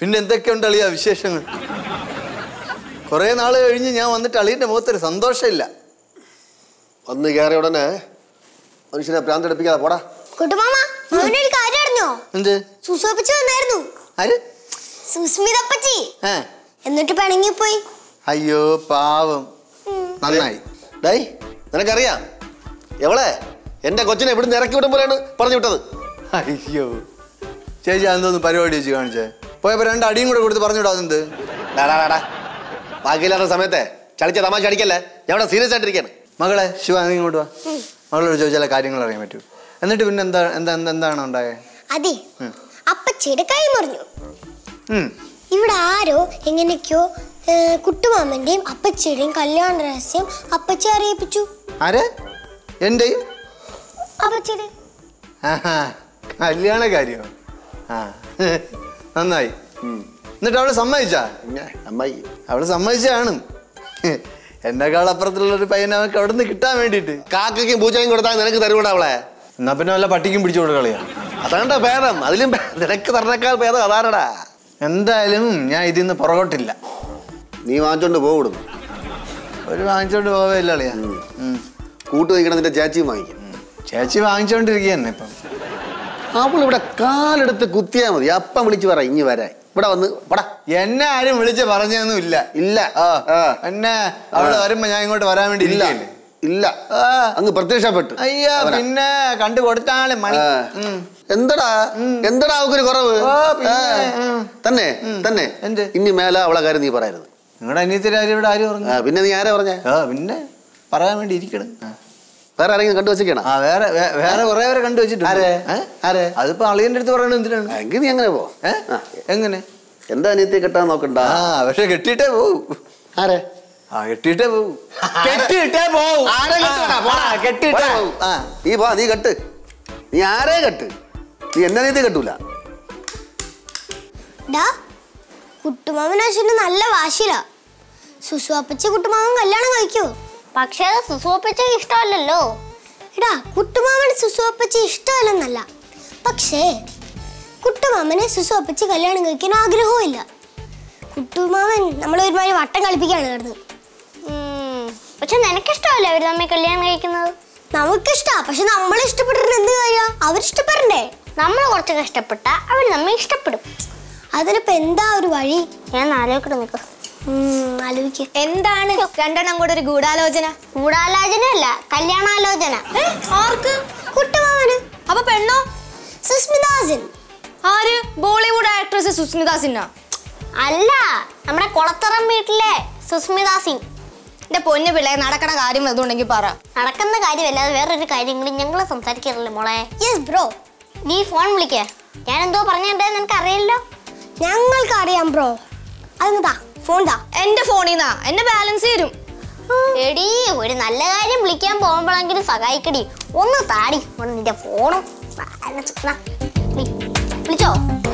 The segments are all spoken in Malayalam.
പിന്നെ എന്തൊക്കെയുണ്ട് അളിയ വിശേഷങ്ങൾ കുറേ നാൾ കഴിഞ്ഞ് ഞാൻ വന്നിട്ട് അളിയൻ്റെ മുഖത്തൊരു സന്തോഷമില്ല വന്ന് കയറിയ ഉടനെ മനുഷ്യനെ പ്രാന്തെടുപ്പിക്കാതെ പോടാ കുട്ടുമാമ അവനൊരു കാര്യം അറിഞ്ഞോ എന്ത് സുസോപ്പിച്ച് വന്നായിരുന്നു ആര് സുസ്മിതപ്പച്ചി ഏ എന്നിട്ട് പിണങ്ങിപ്പോയി അയ്യോ പാവം നന്നായി ഡൈ നിനക്കറിയാം എവളെ എന്റെ കൊച്ചിനെ ഇവിടുന്ന് ഇറക്കി വിടുമ്പോഴാണ് പറഞ്ഞു വിട്ടത് അയ്യോ ചേച്ചി അതൊന്ന് പരിപാടി വെച്ച് കാണിച്ചേ പോയപ്പോ രണ്ട് അടിയും കൂടെ കൊടുത്ത് പറഞ്ഞു വിടാതെന്ത് ഡാടാ ഡാടാ ബാക്കിയില്ലാത്ത സമയത്തെ ചളിച്ച തമാശ അടിക്കല്ലേ ഞാൻ ഇവിടെ സീരിയസ് ആയിട്ടിരിക്കാണ് മകളെ ശിവ നീ ഇങ്ങോട്ട് വാ മകളോട് ചോദിച്ചാൽ കാര്യങ്ങൾ അറിയാൻ പറ്റൂ എന്നിട്ട് പിന്നെ എന്താ എന്താ എന്താ എന്താണ് ഉണ്ടായേ അതെ അപ്പച്ചിയുടെ കൈ മുറിഞ്ഞു ഉം. ഇവിടെ ആരോ എങ്ങനെയൊക്കെയോ ഏ, കുട്ടുമാമന്റെയും അപ്പച്ചിയുടെയും കല്യാണ രഹസ്യം അപ്പച്ചി അറിയിപ്പിച്ചു ആരെ എന്റെയും അപ്പച്ചിയുടെ ആഹാ, കല്യാണ കാര്യമോ ആ നന്നായി എന്നിട്ട് അവള് സമ്മതിച്ചാ പിന്നെ അമ്മായി അവള് സമ്മതിച്ചാണ് എന്നെക്കാൾ അപ്പുറത്തുള്ള ഒരു പയ്യനെ അവൾക്ക് അവിടെ നിന്ന് കിട്ടാൻ വേണ്ടിയിട്ട് കാക്കയ്ക്കും പൂച്ചയ്ക്കും കൊടുത്താൽ നിനക്ക് തരുകൂടാ അവളെ എന്നാ പിന്നെ വല്ല പട്ടിക്കും പിടിച്ചു കൊടുക്ക കളിയാ അതാണ്ട ഭേദം അതിലും ഭേ- നിനക്ക് തരണേക്കാൾ ഭേദം അതാണടാ എന്തായാലും ഞാൻ ഇതിൽ നിന്ന് പുറകോട്ടില്ല നീ വാങ്ങിച്ചോണ്ട് പോവിടുന്നു ഒരു വാങ്ങിച്ചോണ്ട് പോവേയില്ല കളിയാ ഉം. കൂട്ട് വയ്ക്കണം നിന്റെ ചേച്ചിയും വാങ്ങിക്കും ചേച്ചി വാങ്ങിച്ചോണ്ടിരിക്കുക തന്നെ ഇപ്പം അവൾ ഇവിടെ കാലെടുത്ത് കുത്തിയാ മതി അപ്പം വിളിച്ചു പറ ഇനി വരാൻ ഇവിടെ വന്ന് പടാ എന്നെ ആരും വിളിച്ച് പറഞ്ഞൊന്നും ഇല്ല ഇല്ല ആ ആ. എന്നെ അവള് വരുമ്പോ ഞാൻ ഇങ്ങോട്ട് വരാൻ വേണ്ടി ഇല്ല ഇരിക്കുകയല്ലേ. ഇല്ല ആ. അങ്ങ് പ്രത്യക്ഷപ്പെട്ടു അയ്യോ അവനാ. പിന്നെ കണ്ടു കൊടുത്താളെ മണി ആ. ഉം. എന്തടാ എന്തടാ അവക്കൊരു കുറവ് ഓ, പിന്നെ, ആ. ഉം. തന്നെ തന്നെ എന്ത്? ഇനി മേലെ അവളെ കാര്യം നീ പറയരുത് നിങ്ങളുടെ അനിയത്തിന്റെ കാര്യം ഇവിടെ ആര് പറഞ്ഞു ആ, പിന്നെ നീ ആരാ പറഞ്ഞേ ആ പിന്നെ പറയാൻ വേണ്ടി ഇരിക്കണം ആ. വേറെ ആരെങ്കിലും കണ്ടു വെച്ചിരിക്കണം ആ വേറെ വേ- വേറെ കുറെ പേരെ കണ്ടു വെച്ചിട്ടുണ്ട് ആരെ? ഏ? ആരെ? അതിപ്പോ അളിയന്റെ അടുത്ത് പറയണത് എന്തിനാണ് എങ്കിൽ നീ അങ്ങനെ പോ ഏ ആ. എങ്ങനെ എന്താ അനിയത്തി കെട്ടാൻ നോക്കണ്ട ആ പക്ഷെ കെട്ടിയിട്ടേ പോവും ആരെ ആ കെട്ടിയിട്ടേ പോവും കെട്ടിയിട്ടേ പോവും ആരെ കെട്ടണ? പോടാ. ആ, കെട്ടിയിട്ടേ പോടാ. പോവും ആ നീ പോ നീ കെട്ട് നീ ആരെ കെട്ട് നീ എന്നെ അനിയത്തി കെട്ടൂല ഡാ കുട്ടുമാമൻ അച്ഛന് നല്ല വാശിയില്ല സുസു അപ്പച്ചി കുട്ടുമാമൻ കല്യാണം കഴിക്കോ പക്ഷേ അത് സുസൂപ്പച്ചയ്ക്ക് ഇഷ്ടമല്ലല്ലോ എടാ കുട്ടുമാമന് സുസു അപ്പച്ചി ഇഷ്ടമല്ലെന്നല്ല പക്ഷേ കുട്ടുമാമനെ സുസു അപ്പച്ചി കല്യാണം കഴിക്കാൻ ആഗ്രഹവും ഇല്ല കുട്ടുമാമൻ നമ്മളെ ഒരുമാതിരി വട്ടം കളിപ്പിക്കാണ് കിടന്നത് ഉം. പക്ഷെ നിനക്കിഷ്ടമല്ലേ അവർ തമ്മിൽ കല്യാണം കഴിക്കുന്നത് നമുക്കിഷ്ടാ പക്ഷെ നമ്മൾ ഇഷ്ടപ്പെട്ടിട്ട് എന്ത് കാര്യ അവരിഷ്ടപ്പെടണ്ടേ നമ്മൾ കുറച്ച് കഷ്ടപ്പെട്ട അവർ നമ്മെ ഇഷ്ടപ്പെടും അതിനിപ്പോ എന്താ ഒരു വഴി ഞാൻ ആലോചിക്കട്ടെ നിൽക്ക് ഉം, ആലോചിക്ക് എന്താണ് രണ്ടെണ്ണം കൂടെ ഒരു ഗൂഢാലോചന ഗൂഢാലോചന അല്ല കല്യാണാലോചന ഏ, ആർക്ക് കുട്ടുമാമന് അപ്പൊ പെണ്ണോ സുസ്മിതാസൻ ആര് ബോളിവുഡ് ആക്ട്രസ് സുസ്മിത സിൻഹ അല്ല നമ്മുടെ കുളത്തറം വീട്ടിലെ സുസ്മിത സിംഗ് എന്റെ പൊന്നു പിള്ളേ നടക്കണ കാര്യം അതുണ്ടെങ്കിൽ പറ നടക്കുന്ന കാര്യമല്ലാതെ വേറൊരു കാര്യം കൂടി ഞങ്ങൾ സംസാരിക്കാറില്ല മോളെ യെസ് ബ്രോ നീ ഫോൺ വിളിക്ക ഞാൻ എന്തോ പറഞ്ഞിട്ടുണ്ടെന്ന് നിനക്ക് അറിയില്ലോ ഞങ്ങൾക്ക് അറിയാം ബ്രോ അതൊന്ന് താ ഫോൺ താ എന്റെ ഫോണിൽ നിന്നാ എന്റെ ബാലൻസ് തരും എടി ഒരു നല്ല കാര്യം വിളിക്കാൻ പോകുമ്പോഴെങ്കിലും സഹായിക്കടി ഒന്ന് താടി ഒന്ന് നിന്റെ ഫോണും balance. നാ, വിളി. വിളിച്ചോ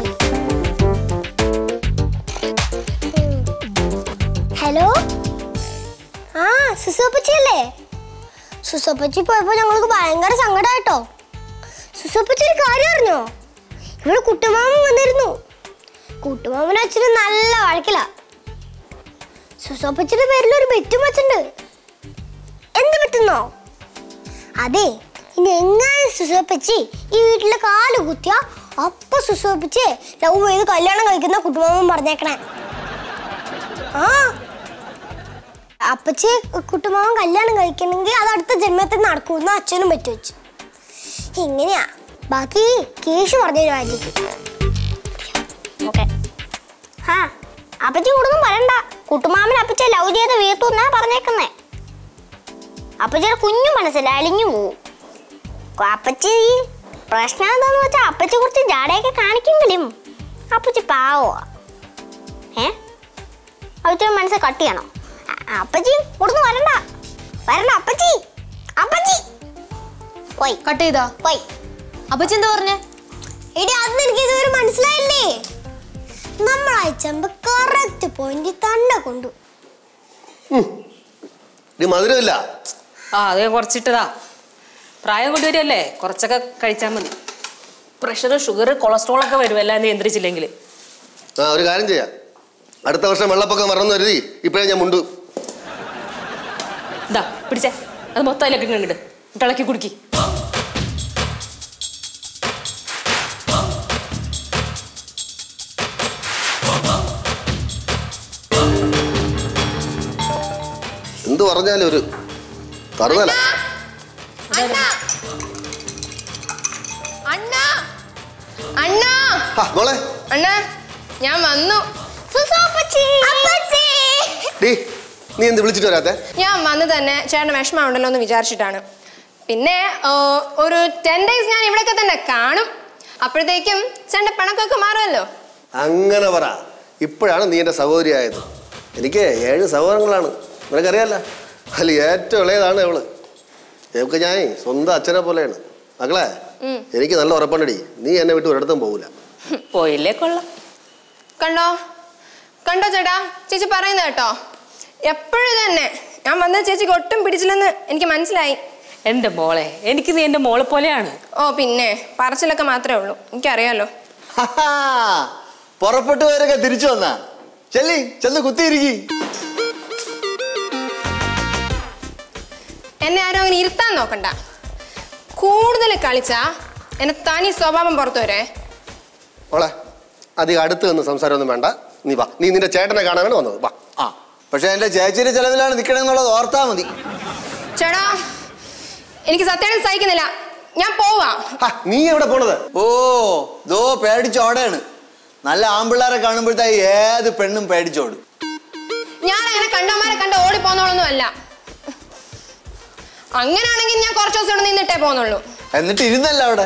ഹലോ ആ സുസപ്പച്ചി സുസപ്പച്ചി പോയപ്പോ ഞങ്ങൾക്ക് ഭയങ്കര സങ്കടമായിട്ടോ സുസപ്പച്ചി ഒരു കാര്യം അറിഞ്ഞോ ഇവിടെ കുട്ടുമാമൻ വന്നിരുന്നു കുട്ടുമാമൻ അച്ഛന് നല്ല വഴക്കില സുസപ്പച്ചിയുടെ പേരിൽ ഒരു ബെറ്റും വെച്ചിട്ടുണ്ട് എന്ത് പറ്റുന്നോ അതെ ഇനി എങ്ങനെ സുസപ്പച്ചി ഈ വീട്ടിലെ കാല് കുത്തിയ അപ്പൊ സുസപ്പച്ചി ലവ് ചെയ്ത് കല്യാണം കഴിക്കുന്ന കുട്ടുമാമൻ പറഞ്ഞേക്കണേ ആ അപ്പച്ചി കുട്ടുമാവൻ കല്യാണം കഴിക്കണമെങ്കിൽ അത് അടുത്ത ജന്മത്തിൽ നടക്കുമെന്ന് അച്ഛനും പറ്റു വെച്ചു ഇങ്ങനെയാ ബാക്കി കേശു പറഞ്ഞു തരുമായിരിക്കും ഓക്കെ ആ അപ്പച്ചി കൂടുതലും പറയണ്ട കുട്ടുമാമൻ അപ്പച്ചെ ലവ് ചെയ്ത് വീർത്തു എന്നാ പറഞ്ഞേക്കുന്നേ അപ്പച്ചിയുടെ കുഞ്ഞു മനസ്സിൽ അലിഞ്ഞു പോവും കൊ- അപ്പച്ചി പ്രശ്നം എന്താന്ന് വെച്ചാൽ അപ്പച്ചി കുറച്ച് ജാടയൊക്കെ കാണിക്കെങ്കിലും അപ്പച്ചി പാവോ ഏ അപ്പച്ചി മനസ്സ് കട്ട് ചെയ്യണോ അ- അപ്പച്ചി കൊടുന്ന് വരണ്ട വരണ്ട അപ്പച്ചി അപ്പച്ചി പോയി കട്ട് ചെയ്താ പോയി അപ്പച്ചി എന്താ പറഞ്ഞേ എടി അന്ന് എനിക്ക് ഇതുവരെ മനസ്സിലായില്ലേ നമ്മൾ അയച്ചമ്പ് കറക്റ്റ് പോയിന്റ് തന്നെ കൊണ്ടു ഇത് മധുരമില്ല ആ അത് ഞാൻ കുറച്ചിട്ടതാ പ്രായം കൊണ്ടുവരികയല്ലേ കുറച്ചൊക്കെ കഴിച്ചാൽ മതി പ്രഷർ ഷുഗർ കൊളസ്ട്രോൾ ഒക്കെ വരും എല്ലാം നിയന്ത്രിച്ചില്ലെങ്കിൽ ആ ഒരു കാര്യം ചെയ്യാം അടുത്ത വർഷം വെള്ളപ്പൊക്കം വരണമെന്ന് കരുതി ഇപ്പോഴേ ഞാൻ മുണ്ടു ഇതാ പിടിച്ചേ അത് മൊത്തം അതിലേക്ക് ഇങ്ങോട്ട് ഇളക്കി കുടുക്കി എന്ത് പറഞ്ഞാലും ഒരു തറുതല അണ്ണാ അണ്ണാ അണ്ണാ ആ, മോളെ അണ്ണാ ഞാൻ വന്നു ഡീ നീ എന്ത് വിളിച്ചിട്ട് വരാത്തെ ഞാൻ വന്ന് തന്നെ ചേട്ടൻ വിഷമമുണ്ടല്ലോ എന്ന് വിചാരിച്ചിട്ടാണ് പിന്നെ ആ, ഒരു ടെൻ ഡേയ്സ് ഞാൻ ഇവിടെയൊക്കെ തന്നെ കാണും അപ്പോഴത്തേക്കും ചേട്ടൻ്റെ പിണക്കൊക്കെ മാറുമല്ലോ അങ്ങനെ പറ ഇപ്പോഴാണ് നീ എൻ്റെ സഹോദരിയായത് എനിക്ക് ഏഴ് സഹോദരങ്ങളാണ് നിനക്കറിയാലോ അതിൽ ഏറ്റവും ഇളയതാണ് അവള് ഇവൾക്ക് ഞാൻ സ്വന്തം അച്ഛനെ പോലെയാണ് മകളെ എനിക്ക് നല്ല ഉറപ്പുണ്ടടി നീ എന്നെ വിട്ട് ഒരിടത്തും പോകില്ല പോയില്ലേ കൊള്ളാം കണ്ടോ കണ്ടോ ചേട്ടാ ചേച്ചി പറയുന്നത് കേട്ടോ എപ്പോഴും തന്നെ ഞാൻ വന്ന ചേച്ചിക്ക് ഒട്ടും പിടിച്ചില്ലെന്ന് എനിക്ക് മനസ്സിലായി എൻ്റെ മോളെ എനിക്ക് നീ എൻ്റെ മോളെ പോലെയാണ് ഓ പിന്നെ പറച്ചിലൊക്കെ മാത്രമേ ഉള്ളൂ എനിക്കറിയാലോ പുറപ്പെട്ടു പോയവരൊക്കെ തിരിച്ചു വന്നാ ചെല്ലി ചെന്ന് കുത്തിയിരിക്കി എന്നെ ആരും അങ്ങനെ ഇരുത്താൻ നോക്കണ്ട കൂടുതൽ കളിച്ചാ എന്നെ തനി സ്വഭാവം പുറത്തു വരെ മോളെ അധികം അടുത്ത് നിന്ന് സംസാരമൊന്നും വേണ്ട നീ വാ നീ നിന്റെ ചേട്ടനെ കാണാനാണ് വന്നത് വാ ആ പക്ഷെ എന്റെ ചേച്ചിയുടെ ചെലവിലാണ് നിക്കണെന്നുള്ളത് ഓർത്താ മതി ചേട്ടാ എനിക്ക് സത്യം സഹിക്കുന്നില്ല ഞാൻ പോവാ ആ, നീ എവിടെ പോണത് ഓ ദോ പേടിച്ചോടാണ് നല്ല ആമ്പിള്ളാരെ കാണുമ്പോഴത്തേ ഏത് പെണ്ണും പേടിച്ചോടും ഞാൻ അങ്ങനെ കണ്ടമാരെ കണ്ട് ഓടി പോന്നോളൊന്നും അല്ല അങ്ങനെയാണെങ്കിൽ ഞാൻ കുറച്ച് ദിവസം ഇവിടെ നിന്നിട്ടേ പോന്നുള്ളൂ എന്നിട്ട് ഇരുന്നല്ല അവിടെ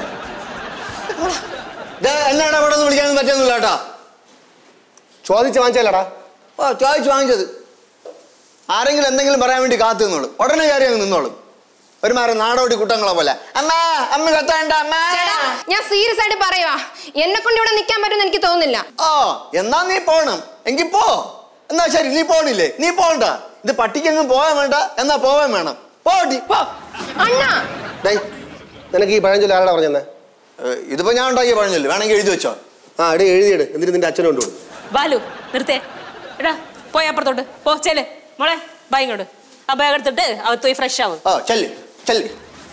ദേ, എന്നാണ് അവിടെ ഒന്ന് വിളിക്കാനൊന്നും പറ്റുന്നില്ല കേട്ടോ ചോദിച്ച് വാങ്ങിച്ചാലടാ ഓ ചോദിച്ചു വാങ്ങിച്ചത് ആരെങ്കിലും എന്തെങ്കിലും പറയാൻ വേണ്ടി കാത്തു നിന്നോളൂ ഉടനെ കയറി അങ്ങ് നിന്നോളൂ ഒരുമാതിരി നാടോടി കുട്ടങ്ങളെ പോലെ അമ്മ അമ്മ കത്താണ്ട അമ്മ ചേട്ടാ ഞാൻ സീരിയസ് ആയിട്ട് പറയുവാ എന്നെ കൊണ്ട് ഇവിടെ നിൽക്കാൻ പറ്റുമെന്ന് എനിക്ക് തോന്നുന്നില്ല ഓ എന്നാ നീ പോണം എങ്കി പോ എന്നാ ശരി നീ പോണില്ലേ നീ പോണ്ട ഇത് പട്ടിക്കെങ്ങും പോവാൻ വേണ്ട എന്നാ പോവാൻ വേണം പോടി പോ അണ്ണാ ഡേയ് നിനക്ക് ഈ പഴഞ്ചൊല്ലി ആരാടാ പറഞ്ഞെന്നെ ഏ, ഇതിപ്പോ ഞാൻ ഉണ്ടാക്കിയ പറഞ്ഞല്ലോ വേണമെങ്കിൽ എഴുതി വെച്ചോ ആ എടി എഴുതിയിട് എന്നിട്ട് നിന്റെ അച്ഛനും കൊണ്ടുവിടും ബാലു നിർത്തേ എടാ പോയി അപ്പുറത്തോട്ട് പോ ചെല് മോളെ ബാ ഇങ്ങോട്ട് ആ ബാഗ് എടുത്തിട്ട് അകത്ത് പോയി ഫ്രഷ് ആവും ഓ ചെല്ലി ചെല്ലി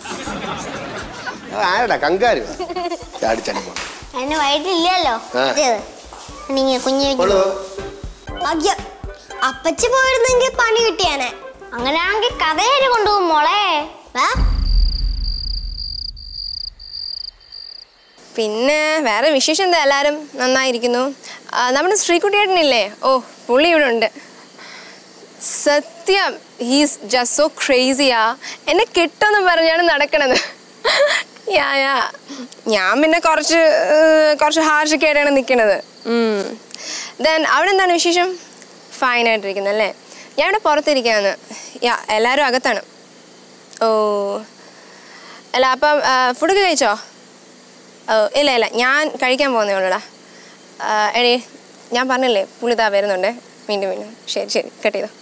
ആരടാ കങ്കാരി ചാടി ചാടി പോണം അതിന് വയറ്റില്ലല്ലോ ആ. നീങ്ങ കുഞ്ഞു മോള് ഭാഗ്യം അപ്പച്ചി പോയിരുന്നെങ്കിൽ പണി കിട്ടിയാനെ അങ്ങനെയാണെങ്കിൽ കഥയാര് കൊണ്ടുപോകും മോളെ ഏ? പിന്നെ വേറെ വിശേഷം എന്താ എല്ലാവരും നന്നായിരിക്കുന്നു ആ, നമ്മുടെ ശ്രീകുട്ടിയേട്ടനില്ലേ ഓ പുള്ളി ഇവിടെ ഉണ്ട് സത്യം ഹീസ് ജസ്റ്റ് സോ ക്രേസിയാ എന്നെ കിട്ടുമെന്ന് പറഞ്ഞാണ് നടക്കണത് യാ യാ ഞാൻ പിന്നെ കുറച്ച് ഏർ, കുറച്ച് ഹാർഷൊക്കെ ആയിട്ടാണ് നിൽക്കണത് ദെൻ അവിടെ എന്താണ് വിശേഷം ഫൈൻ ആയിട്ടിരിക്കുന്നത് അല്ലേ ഞാൻ ഇവിടെ പുറത്തിരിക്കുകയാണ് യാ എല്ലാവരും അകത്താണ് ഓ അല്ല അപ്പം ഫുഡൊക്കെ കഴിച്ചോ ഓ ഇല്ല ഇല്ല ഞാൻ കഴിക്കാൻ പോകുന്നേ ഉള്ളൂടാ ആ, എടീ ഞാൻ പറഞ്ഞില്ലേ പുള്ളിതാ വരുന്നുണ്ട് വീണ്ടും വീണ്ടും ശരി ശരി കട്ട് ചെയ്തോ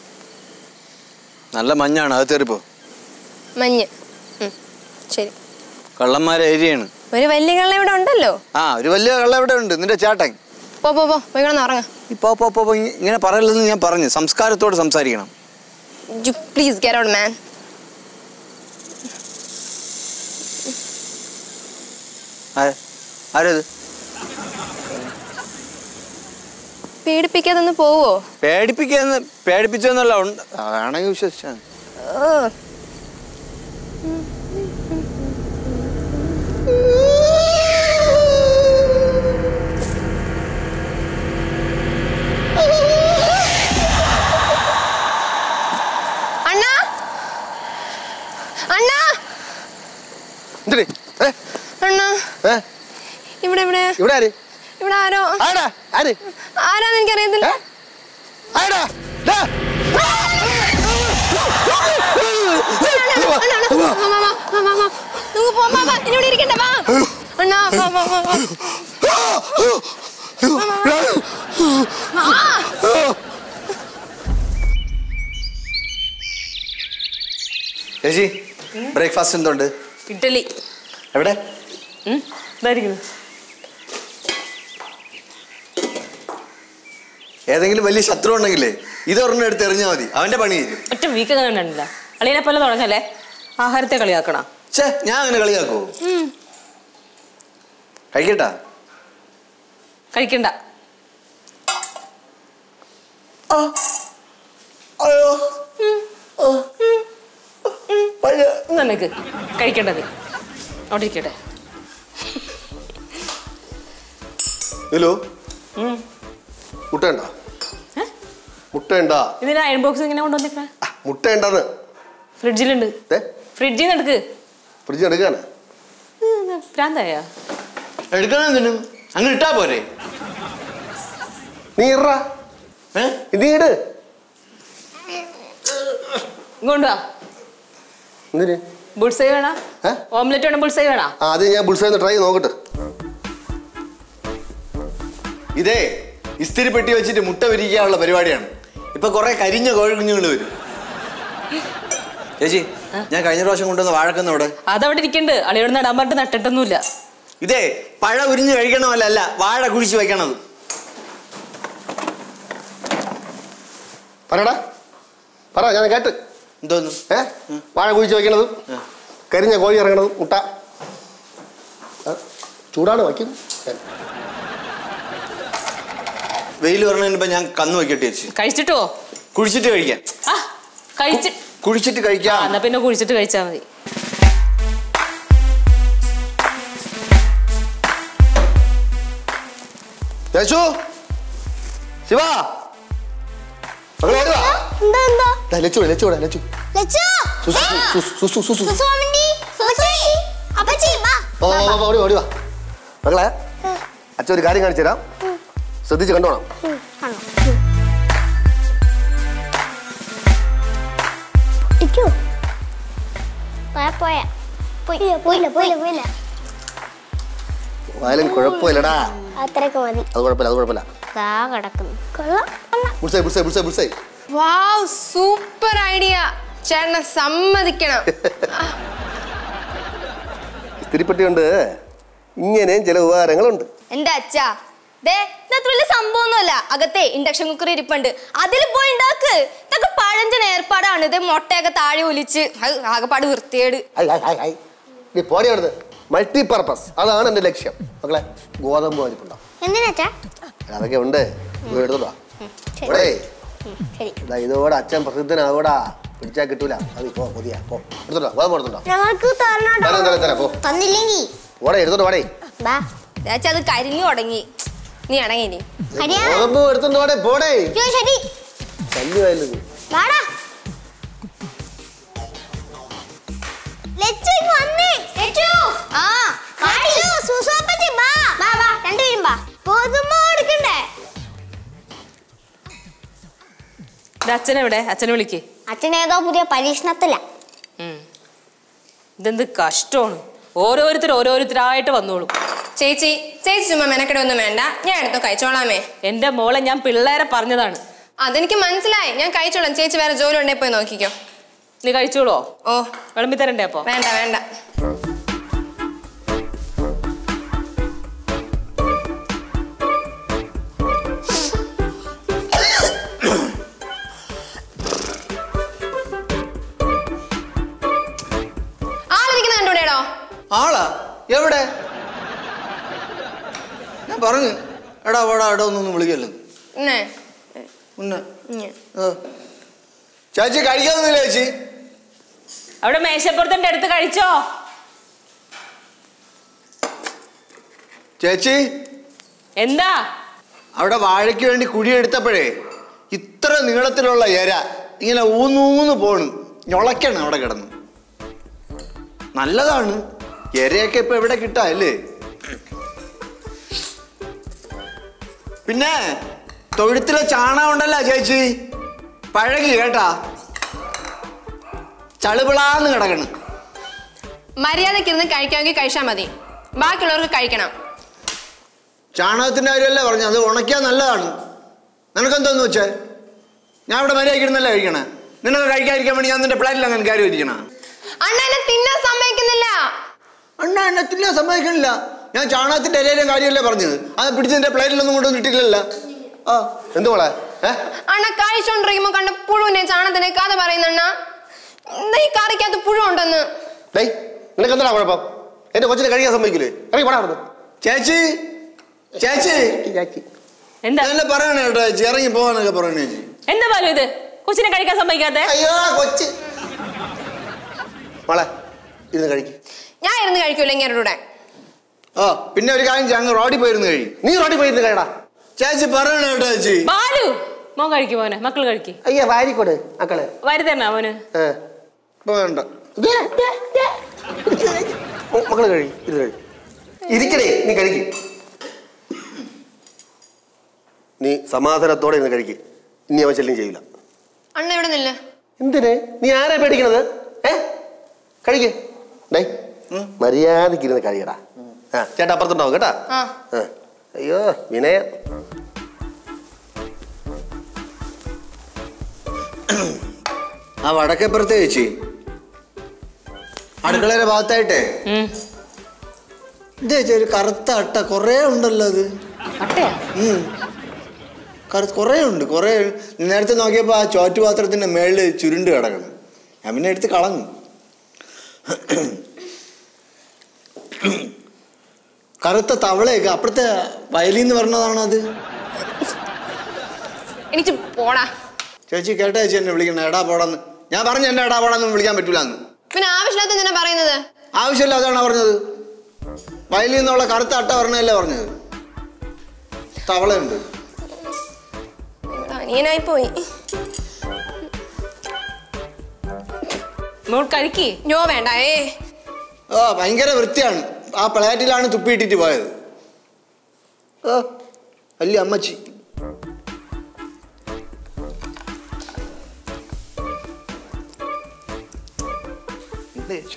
നല്ല മഞ്ഞാണ് അത് തെറിപ്പോ മഞ്ഞ് ഉം, ശരി കള്ളന്മാരെ ഏരിയയാണ് ഒരു വലിയ കള്ള ഇവിടെ ഉണ്ടല്ലോ ആ ഒരു വലിയ കള്ള ഇവിടെ ഉണ്ട് നിന്റെ ചേട്ടൻ പോ പോ പോ പോയി കിടന്ന് ഉറങ്ങ ഇപ്പൊ പോ പോ പോ, ഇ- ഇങ്ങനെ പറയല്ലെന്ന് ഞാൻ പറഞ്ഞു സംസ്കാരത്തോട് സംസാരിക്കണം you please get out man ആര്- ആരത് പേടിപ്പിക്കാതെ ഒന്ന് പോവോ പേടിപ്പിക്കാന്ന് പേടിപ്പിച്ചെന്നല്ല ഉണ്ട് അതാണെങ്കിൽ വിശ്വസിച്ചാണ് ഓ അണ്ണാ അണ്ണാ എന്തിന്? ഏ? അണ്ണാ ഏ? ഇവിടെ ഇവിടെ ഇവിടെ ആര് ഇവിടെ ആരോ ആരാ ആര് ആരാന്ന് എനിക്കറിയത്തില്ല ഏ? ആരാ ദാ. അണ്ണാ, അണ്ണാ, വാ, വാ, വാ, വാ, വാ, വാ. നമുക്ക് പോവാം, വാ, വാ, ഇനി ഇവിടെ ഇരിക്കണ്ട, വാ. അണ്ണാ, വാ, വാ, വാ, വാ. ചേച്ചി ബ്രേക്ക്ഫാസ്റ്റ് എന്തുണ്ട് ഇഡ്ഡലി എവിടെ ഉം, ഇതായിരിക്കുന്നു ഏതെങ്കിലും വലിയ ശത്രു ഉണ്ടെങ്കിലേ ഇതൊരെണ്ണം എടുത്ത് എറിഞ്ഞാൽ മതി അവന്റെ പണി ചെയ്യും ഒറ്റ വീക്ക് കണ്ടില്ല അളിയനെ പോലെ തുടങ്ങല്ലേ ആഹാരത്തെ കളിയാക്കണ ഛേ ഞാൻ അങ്ങനെ കളിയാക്കോ കഴിക്കട്ടാ കഴിക്കണ്ട അയ്യോ പഴയ നിനക്ക് കഴിക്കേണ്ടത് അവിടെ ഇരിക്കട്ടെ ഹലോ ഉം. മുട്ട ഉണ്ടോ മുട്ട ഉണ്ടാ ഇതിന് അയൺ ബോക്സ് ഇങ്ങനെ കൊണ്ടുവന്നിട്ടാ മുട്ട ഉണ്ടെന്ന് ഫ്രിഡ്ജിലുണ്ട് ഏ ഫ്രിഡ്ജിൽ നിന്ന് എടുക്ക് ഫ്രിഡ്ജ് എടുക്കാണ് ഭ്രാന്തായ എടുക്കണം തിന്നും അങ്ങ് ഇട്ടാ പോരെ നീ ഇറ ഏ നീ ഇട് ഇങ്ങോട്ടാ എന്തിന് ബുൾസൈ വേണ ഏ? ഓംലെറ്റ് വേണം ബുൾസൈ വേണ ആ അത് ഞാൻ ബുൾസൈന്ന് ട്രൈ നോക്കട്ടെ ഇതേ ഇസ്തിരി പെട്ടി വെച്ചിട്ട് മുട്ട വിരിക്കാനുള്ള പരിപാടിയാണ് ഇപ്പൊ കുറെ കരിഞ്ഞ കോഴിക്കുഞ്ഞുങ്ങൾ വരും ചേച്ചി ഞാൻ കഴിഞ്ഞ പ്രാവശ്യം കൊണ്ടുവന്ന വാഴക്കുന്ന അവിടെ അതവിടെ ഇരിക്കണ്ട് അളിയോട് നടാൻ പറഞ്ഞിട്ട് നട്ടിട്ടൊന്നുമില്ല ഇതേ പഴ ഉരിഞ്ഞ് കഴിക്കണമല്ല അല്ല വാഴ കുഴിച്ച് വെക്കണത് പറയടാ പറ ഞാൻ കേട്ട് എന്തോന്നു ഏ വാഴ കുഴിച്ച് വെക്കണതും കരിഞ്ഞ കോഴി ഇറങ്ങണതും മുട്ട ആ, ചൂടാണ് വയ്ക്കും വെയിൽ പറഞ്ഞപ്പോ ഞാൻ കന്ന് വെക്കട്ടെ ചേച്ചി കഴിച്ചിട്ടോ കുഴിച്ചിട്ട് കഴിക്കാം ആ കഴിച്ച് കുഴിച്ചിട്ട് ആ, കഴിക്കാം എന്നാ പിന്നെ കുഴിച്ചിട്ട് കഴിച്ചാ മതി യേശു ശിവ മകളെ ഓടി വാ. എന്താ എന്താ ദാ, ലച്ചു ലച്ചു ഇവിടെ, ലച്ചു ലച്ചു സുസു, സുസു, സുസു, സുസു. സുസുമാമന്റി സുസി അപ്പച്ചി വാ ഓ, ഓ, ഓ, ഓടി വാ, ഓടി വാ മകളെ അച്ഛൻ ഒരു കാര്യം കാണിച്ചു തരാം ശ്രദ്ധിച്ച് കണ്ടോണം ഇരിക്കൂ പോയാ പോയാ പോയി പോയില്ല പോയില്ല പോയില്ല വയലും കുഴപ്പമില്ലടാ അത്രയൊക്കെ മതി അത് കുഴപ്പമില്ല അത് കുഴപ്പമില്ല ദാ കിടക്കുന്നു കൊള്ളാം കൊള്ളാം bullseye bullseye bullseye bullseye wow super idea ചേട്ടനെ സമ്മതിക്കണം ഇസ്തിരിപ്പെട്ടി കൊണ്ട് ഇങ്ങനെയും ചില ഉപകാരങ്ങളുണ്ട് എന്റെ അച്ഛാ ദേ ഇന്നത്തെ വലിയ സംഭവമൊന്നുമല്ല അകത്തെ ഇൻഡക്ഷൻ കുക്കർ ഇരിപ്പുണ്ട് അതിൽ പോയി ഉണ്ടാക്ക് ഇതൊക്കെ പഴഞ്ചൻ ഏർപ്പാടാണ് ഇത് മുട്ടയൊക്കെ താഴെ ഒലിച്ച് അത് ആകെപ്പാട് വൃത്തിയേട് ഐ, ഐ, ഐ, ഐ. നീ പോടി അവിടുന്ന് മൾട്ടി പർപ്പസ് അതാണ് എൻ്റെ ലക്ഷ്യം മക്കളെ ഗോതമ്പ് പരിപ്പുണ്ടോ എന്തിനാച്ചാ അതൊക്കെ ഉണ്ട് പോയി എടുത്തോടാ ഇവിടെ ശരി ഇതാ ഇതോടെ അച്ഛൻ പ്രസിദ്ധനാകൂടാ പിടിച്ചാൽ കിട്ടൂല അത് പോ പുതിയ പോ എടുത്തോട്ടോ ഗോതമ്പ് എടുത്തോട്ടോ ഞങ്ങൾക്ക് തരണം തരാം തരാം തരാം പോ തന്നില്ലെങ്കിൽ ഓടെ എടുത്തോട്ടോ വാടേ ബാ അച്ഛാ അത് കരിഞ്ഞു തുടങ്ങി നീ അടങ്ങി നീ ഹരിയാണ് ഗോതമ്പ് എടുത്തോണ്ട് വാടേ പോടേ അയ്യോ ശരി ശല്യമായില്ല നീ വാടാ ലച്ചു ഇങ്ങ് വന്നേ ലച്ചു ആ ലച്ചു സുസോപ്പച്ചി ബാ വാ വാ രണ്ടുപേരും വാ ഗോതമ്പ് കൊടുക്കണ്ടേ ഇത് അച്ഛനെവിടെ അച്ഛനെ വിളിക്ക് അച്ഛനേതോ പുതിയ പരീക്ഷണത്തില ഇതെന്ത് കഷ്ടമാണ് ഓരോരുത്തർ ഓരോരുത്തരായിട്ട് വന്നോളും ചേച്ചി ചേച്ചി ചുമ്മാ മെനക്കെടൊന്നും വേണ്ട ഞാൻ എടുത്തോ കഴിച്ചോളാമേ എന്റെ മോളെ ഞാൻ പിള്ളേരെ പറഞ്ഞതാണ് അതെനിക്ക് മനസ്സിലായി ഞാൻ കഴിച്ചോളാം ചേച്ചി വേറെ ജോലി ഉണ്ടെങ്കിൽ പോയി നോക്കിക്കോ നീ കഴിച്ചോളോ ഓ വിളമ്പി തരണ്ടേ അപ്പൊ വേണ്ട വേണ്ട ആളിരിക്കുന്ന കണ്ടൂടേടോ ആളാ എവിടെ ഞാൻ പറഞ്ഞു എടാ വാടാ എടാ ഒന്നൊന്നും വിളിക്കല്ലോ എന്നേ മുന്നേ ആ. ചേച്ചി കഴിക്കാന്നില്ല ചേച്ചി അവിടെ മേശപ്പുറത്തിന്റെ അടുത്ത് കഴിച്ചോ ചേച്ചി എന്താ അവിടെ വാഴയ്ക്ക് വേണ്ടി കുഴിയെടുത്തപ്പോഴേ ഇത്ര നീളത്തിലുള്ള ഇര ഇങ്ങനെ ഊന്നൂന്ന് പോണ് ഞൊളയ്ക്കണം അവിടെ കിടന്ന് നല്ലതാണ് ഇരയൊക്കെ ഇപ്പൊ എവിടെ കിട്ടാ അല്ലേ പിന്നെ തൊഴുത്തിലെ ചാണകം ഉണ്ടല്ലോ ചേച്ചി പഴകി കേട്ടാ ചളുപിളാന്ന് കിടക്കണം മര്യാദയ്ക്ക് ഇരുന്ന് കഴിക്കാമെങ്കിൽ കഴിച്ചാൽ മതി ബാക്കിയുള്ളവർക്ക് കഴിക്കണം ചാണകത്തിന്റെ കാര്യമല്ലേ പറഞ്ഞു അത് ഉണക്കിയാൽ നല്ലതാണ് നിനക്കെന്തോന്ന് വെച്ചേ ഞാൻ ഇവിടെ മര്യാദയ്ക്ക് ഇരുന്നല്ലേ കഴിക്കണേ നിനക്ക് കഴിക്കാതിരിക്കാൻ വേണ്ടി ഞാൻ നിന്റെ പ്ലേറ്റിൽ അങ്ങനെ കാര്യം ഇരിക്കണ അണ്ണ എന്നെ തിന്നാൻ സമ്മതിക്കുന്നില്ല അണ്ണ എന്നെ തിന്നാൻ സമ്മതിക്കണില്ല ഞാൻ ചാണകത്തിന്റെ ഇലയിലും കാര്യമല്ലേ പറഞ്ഞത് അത് പിടിച്ച് നിന്റെ പ്ലേറ്റിലൊന്നും കൊണ്ടൊന്നും ഇട്ടില്ലല്ലോ ആ എന്തു മോളെ ഏ അണ്ണ കഴിച്ചോണ്ടിരിക്കുമ്പോ കണ്ട പുഴുവിനെ ചാണത്തിന് കഥ പറയുന്ന അണ്ണ എന്താ ഈ കറിക്കകത്ത് പുഴു ഉണ്ടെന്ന് ഡേയ് നിനക്ക് എന്താ കുഴപ്പം എന്റെ കൊച്ചിനെ കഴിക്കാൻ സമ്മതിക്കില്ലേ ഇറങ്ങി പോടാ അവിടുന്ന് ചേച്ചി ചേച്ചി ചാച്ചി എന്താ നല്ല പറയണേ കേട്ടോ ചേച്ചി ഇറങ്ങി പോവാനൊക്കെ പറയണേ ചേച്ചി എന്താ ബാലു ഇത് കൊച്ചിനെ കഴിക്കാൻ സമ്മതിക്കാത്തെ അയ്യോ കൊച്ച് മോളെ ഇരുന്ന് കഴിക്കും ഞാൻ ഇരുന്ന് കഴിക്കൂല ഇങ്ങനെ കൂടെ ഓ പിന്നെ ഒരു കാര്യം ചെയ്യ്, അങ്ങ് റോഡിൽ പോയിരുന്നു കഴിയും നീ റോഡിൽ പോയിരുന്ന് കഴിയടാ ചേച്ചി പറയണേ കേട്ടോ ചേച്ചി ബാലു മോൻ കഴിക്കും മോനെ മക്കൾ കഴിക്കും അയ്യ വാരിക്കോട് മക്കളെ വരുതന്നെ മോന് ഏ. വേണ്ട ഓ, മക്കള് കഴി ഇത് കഴി ഇരിക്കണേ നീ കഴിക്ക് നീ സമാധാനത്തോടെ ഇന്ന് കഴിക്ക് ഇനി അവൻ ശല്യം ചെയ്യില്ല അണ്ണ ഇവിടെ നില്ല എന്തിന് നീ ആരാ പേടിക്കണത് ഏ കഴിക്ക് ഡേ മര്യാദക്ക് ഇരുന്ന് കഴിയടാ ആ ചേട്ടാ അപ്പുറത്തുണ്ടാവും കേട്ടാ ആ ആ. അയ്യോ വിനയം ആ വടക്കേപ്പുറത്തെ ചേച്ചി അടുക്കളയുടെ ഭാഗത്തായിട്ടേ ഉം. ഇത് ചേച്ചി ഒരു കറുത്ത അട്ട കുറേ ഉണ്ടല്ലോ അത് അട്ടയാ ഉം. കറു- കുറേ ഉണ്ട് കുറേ നേരത്തെ നോക്കിയപ്പോൾ ആ ചോറ്റുപാത്രത്തിന്റെ മേളിൽ ചുരുണ്ട് കിടക്കണം ഞാൻ പിന്നെ എടുത്ത് കളഞ്ഞു കറുത്ത തവളയൊക്കെ അപ്പുറത്തെ വയലിൽ നിന്ന് പറഞ്ഞതാണോ അത് എനിക്ക് പോടാ ചേച്ചി കേട്ട ചേച്ചി എന്നെ വിളിക്കണം എടാ പോടാന്ന് ഞാൻ പറഞ്ഞു എന്നെ എടാ പോടാന്ന് വിളിക്കാൻ പറ്റൂല എന്ന് പിന്നെ ആവശ്യമില്ലാത്ത എന്തിനാ പറയുന്നത് ആവശ്യമില്ല അതാണ് പറഞ്ഞത് വയലിൽ നിന്നുള്ള കറുത്ത അട്ട പറഞ്ഞതല്ലേ പറഞ്ഞത് തവളയുണ്ട് അനിയനായി പോയി മോൾ കഴിക്ക് ഞോ വേണ്ട ഏ ആ ഭയങ്കര വൃത്തിയാണ് ആ പ്ലേറ്റിലാണ് തുപ്പിയിട്ടിട്ട് പോയത് ആ വലിയ അമ്മച്ചി എന്ത് ചേച്ചി?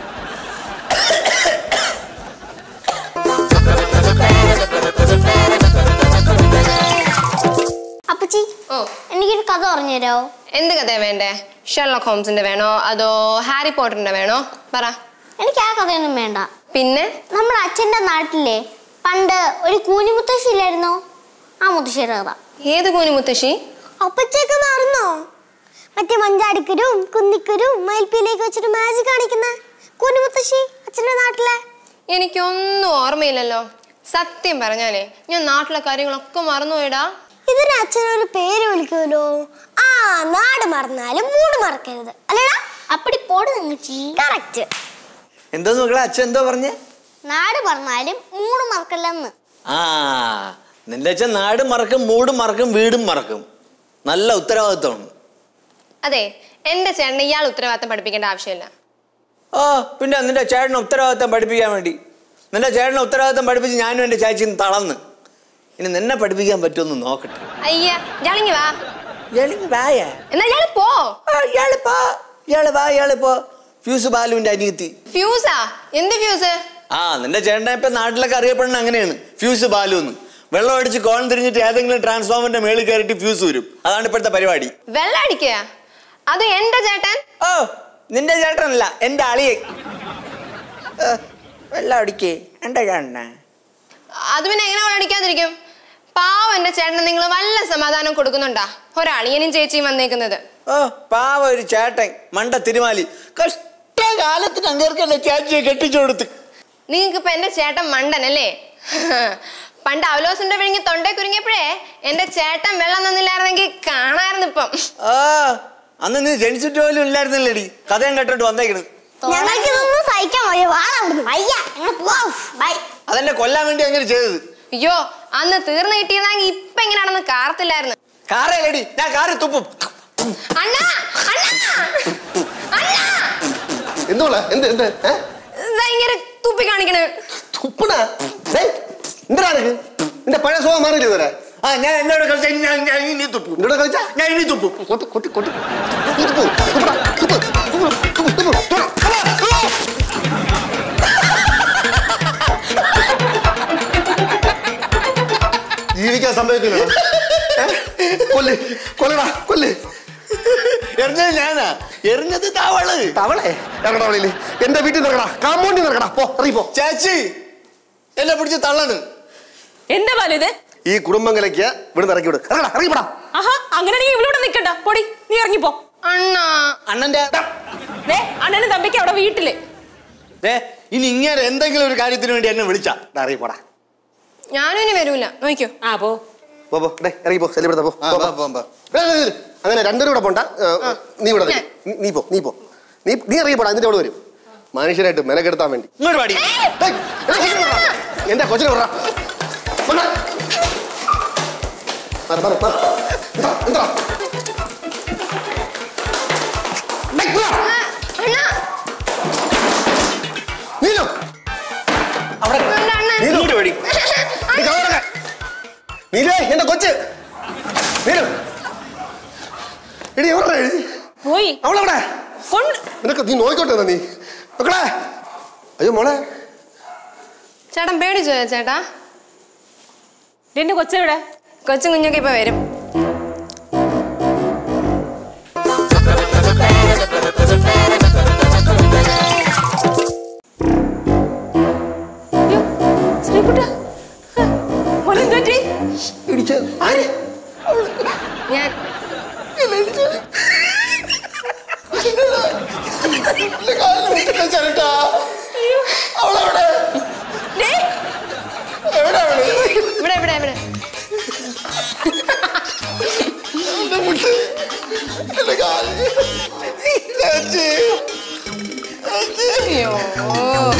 അപ്പച്ചി ഓ എനിക്കൊരു കഥ പറഞ്ഞു തരാമോ എന്ത് കഥയാ വേണ്ടേ ഷെർലോക്ക് ഹോംസിന്റെ വേണോ അതോ ഹാരി പോട്ടറിന്റെ വേണോ പറ എനിക്ക് ആ കഥയൊന്നും വേണ്ട പിന്നെ നമ്മുടെ അച്ഛൻ്റെ നാട്ടിലെ പണ്ട് ഒരു കൂനി മുത്തശ്ശി ഇല്ലായിരുന്നോ ആ മുത്തശ്ശിയുടെ കഥ ഏത് കൂനി മുത്തശ്ശി അപ്പച്ചൊക്കെ മറന്നോ മറ്റേ മഞ്ചാടിക്കരും കുന്നിക്കരും മയിൽപ്പീലേക്ക് വെച്ചിട്ട് മാജിക് കാണിക്കുന്ന കുനുമുത്തശ്ശി അച്ഛന്റെ നാട്ടിലെ എനിക്കൊന്നും ഓർമ്മയില്ലല്ലോ സത്യം പറഞ്ഞാലേ ഞാൻ നാട്ടിലെ കാര്യങ്ങളൊക്കെ മറന്നുപോയിടാ ഇതിന് അച്ഛനൊരു പേര് വിളിക്കുമല്ലോ ആ നാട് മറന്നാലും മൂട് മറക്കരുത് അല്ലേടാ അപ്പടി പോട് നിങ്ങച്ചി കറക്റ്റ് എന്തോന്ന് മക്കളെ അച്ഛൻ എന്തോ പറഞ്ഞേ നാട് പറഞ്ഞാലും മൂട് മറക്കല്ലെന്ന് ആ നിന്റെ അച്ഛൻ നാട് മറക്കും മൂടും മറക്കും വീടും മറക്കും നല്ല ഉത്തരവാദിത്വമാണ് അതെ എന്റെ ചേട്ടനെ ഇയാൾ ഉത്തരവാദിത്തം പഠിപ്പിക്കേണ്ട ആവശ്യമില്ല ആ പിന്നെ നിന്റെ ചേട്ടനെ ഉത്തരവാദിത്തം പഠിപ്പിക്കാൻ വേണ്ടി നിന്റെ ചേട്ടനെ ഉത്തരവാദിത്തം പഠിപ്പിച്ച് ഞാനും എൻ്റെ ചേച്ചിയും തളർന്ന് ഇനി നിന്നെ പഠിപ്പിക്കാൻ പറ്റുമെന്ന് നോക്കട്ടെ അയ്യ ഇയാളിങ്ങി വാ ഇയാളിങ്ങ് വായ എന്നാ ഇയാൾ പോ ഇയാള് പോ ഇയാള് വാ ഇയാള് പോ ഫ്യൂസ് ബാലുവിന്റെ അനിയത്തി ഫ്യൂസാ എന്ത് ഫ്യൂസ് ആ നിന്റെ ചേട്ടനെ ഇപ്പൊ നാട്ടിലൊക്കെ അറിയപ്പെടുന്ന അങ്ങനെയാണ് ഫ്യൂസ് ബാലു എന്ന് വെള്ളം അടിച്ച് കോൺ തിരിഞ്ഞിട്ട് ഏതെങ്കിലും ട്രാൻസ്ഫോമറിന്റെ മേളിൽ കയറിയിട്ട് ഫ്യൂസ് വരും അതാണ് ഇപ്പോഴത്തെ പരിപാടി വെള്ളം അടിക്കുക അത് എന്റെ ചേട്ടൻ ഓ നിന്റെ ചേട്ടനല്ല എന്റെ അളിയെ ഏ, വെള്ളം അടിക്കേ എന്റെ ചേട്ടനെ അത് പിന്നെ എങ്ങനെ വെള്ളം അടിക്കാതിരിക്കും പാവം എന്റെ ചേട്ടന് നിങ്ങൾ വല്ല സമാധാനം കൊടുക്കുന്നുണ്ടാ ഒരളിയനും ചേച്ചിയും വന്നേക്കുന്നത് ഓ പാവ ഒരു ചേട്ടൻ മണ്ട തിരുമാലി കഷ്ടകാലത്തിന് അങ്ങേർക്കല്ലേ ചേച്ചിയെ കെട്ടിച്ചു കൊടുത്ത് നിങ്ങൾക്ക് ഇപ്പൊ എന്റെ ചേട്ടൻ മണ്ടനല്ലേ പണ്ട് അവലോസിന്റെ വിഴുങ്ങി തൊണ്ടേ കുരുങ്ങിയപ്പോഴേ എന്റെ ചേട്ടൻ വെള്ളം തന്നില്ലായിരുന്നെങ്കിൽ കാണായിരുന്നു ഇപ്പം ആ അന്ന് നീ ജനിച്ചിട്ട് പോലും ഇല്ലായിരുന്നില്ലേടി കഥയും കേട്ടോട്ട് വന്നേക്കണ് ഞങ്ങൾക്ക് ഇതൊന്നും സഹിക്കാൻ വയ്യ വാടാ അവിടുന്ന് വയ്യ ഞങ്ങൾ പോവാം ബൈ അതെന്നെ കൊല്ലാൻ വേണ്ടി അങ്ങനെ ചെയ്തത് അയ്യോ അന്ന് തീർന്നു കിട്ടിയിരുന്നെങ്കിൽ ഇപ്പൊ എങ്ങനെയാണെന്ന് കാർത്തില്ലായിരുന്നു കാറേലടി ഞാൻ കാറ് തുപ്പും അണ്ണാ അണ്ണാ അണ്ണാ എന്തുള്ള എന്ത് എന്ത് ഏ ഇതാ ഇങ്ങനെ തുപ്പി കാണിക്കണേ തുപ്പണ എന്താ നിനക്ക് നിന്റെ പഴയ സ്വഭാവം മാറിയില്ല ഇതുവരെ ആ ഞാൻ എന്നോട് കളിച്ച ഞാൻ ഞാൻ ഇനി തുപ്പും എന്നോട് കളിച്ചാ ഞാൻ ഇനി തുപ്പും കൊട്ടി കൊട്ടി കൊട്ടി തുപ്പ്, തുപ്പടാ, തുപ്പ്, തുപ്പ്, തുപ്പ്, തുപ്പ്, തുപ്പ്. ജീവിക്കാൻ സംഭവിക്കില്ല കൊല്ല് കൊല്ലടാ കൊല്ല് എറിഞ്ഞത് ഞാനാ എറിഞ്ഞത് താവള് തവളെ ഇറങ്ങടാ വെളിയില് എന്റെ വീട്ടിൽ നിറക്കടാ കാമ്പൗണ്ടിൽ നിറക്കടാ പോ ഇറങ്ങി പോ ചേച്ചി എന്നെ പിടിച്ച് തള്ളണ് എന്താ ബാലു ഇത് ഈ കുടുംബം കലയ്ക്ക് ഇവിടുന്ന് ഇറക്കി വിട് ഇറങ്ങടാ ഇറങ്ങിപ്പെടാ ആഹാ അങ്ങനെയാണെങ്കിൽ ഇവിടെ നിൽക്കണ്ട പൊടി നീ ഇറങ്ങിപ്പോ അണ്ണാ അണ്ണന്റെ ദേ അണ്ണനും തമ്പിക്ക് അവിടെ വീട്ടില് ദേ, ഇനി ഇങ്ങനെ എന്തെങ്കിലും ഒരു കാര്യത്തിന് വേണ്ടി എന്നെ വിളിച്ചാ അറിയപ്പെടാ ഞാനും ഇനി വരൂല നോക്കിയോ ആ പോ പോ പോ ഡേ ഇറങ്ങി പോ സെലിബ്രേറ്റ് പോ ആ, പോ, പോ, പോ. പോ, പോ. ഡേ, ഡേ, ഡേ, അങ്ങനെ രണ്ടുപേരും കൂടെ പോണ്ട ഏ, നീ ഇവിടെ നിൽക്ക്. നീ- നീ പോ നീ പോ നീ നീ ഇറങ്ങി പോടാ എന്നിട്ട് അവിടെ വരും മനുഷ്യരായിട്ട് മെനക്കെടുത്താൻ വേണ്ടി ഇങ്ങോട്ട് പാടി ഡേയ്, എടാ, കൊച്ചിനെ വിടറാ. എന്റെ കൊച്ചിനെ വിടറാ. വന്നാ. മാറ്, മാറ്, മാറ്. എന്താ, എന്താ? ഡേയ്, വിടാ. അണ്ണാ നീലു. അവിടെ അണ്ണാ, അണ്ണാ. നീലു. ഇങ്ങോട്ട് പാടി നീ കഥ തുറക്ക്. നീലേ എന്റെ കൊച്ച് നീലു എടി എവിടെ എഴുതി പോയി അവളെവിടെ കൊണ്ട് നിനക്ക് നീ നോയിക്കോട്ടെ എന്നാ നീ നോക്കണേ അയ്യോ മോളെ ചേട്ടൻ പേടിച്ചോ ചേട്ടാ എന്റെ കൊച്ചെവിടെ കൊച്ചും കുഞ്ഞൊക്കെ ഇപ്പൊ വരും അയ്യോ, ശ്രീകുട്ടാ. ഹ, മോനെ എന്ത് പറ്റി? ഇടിച്ച ആര് ഞാൻ ചേട്ടാ അവളെവിടെ ദേ, എവിടെ അവള് ഇവിടെ ഇവിടെ ഇവിടെ എന്റെ മുട്ട് എന്റെ കാല് ചേച്ചി ചേച്ചി അയ്യോ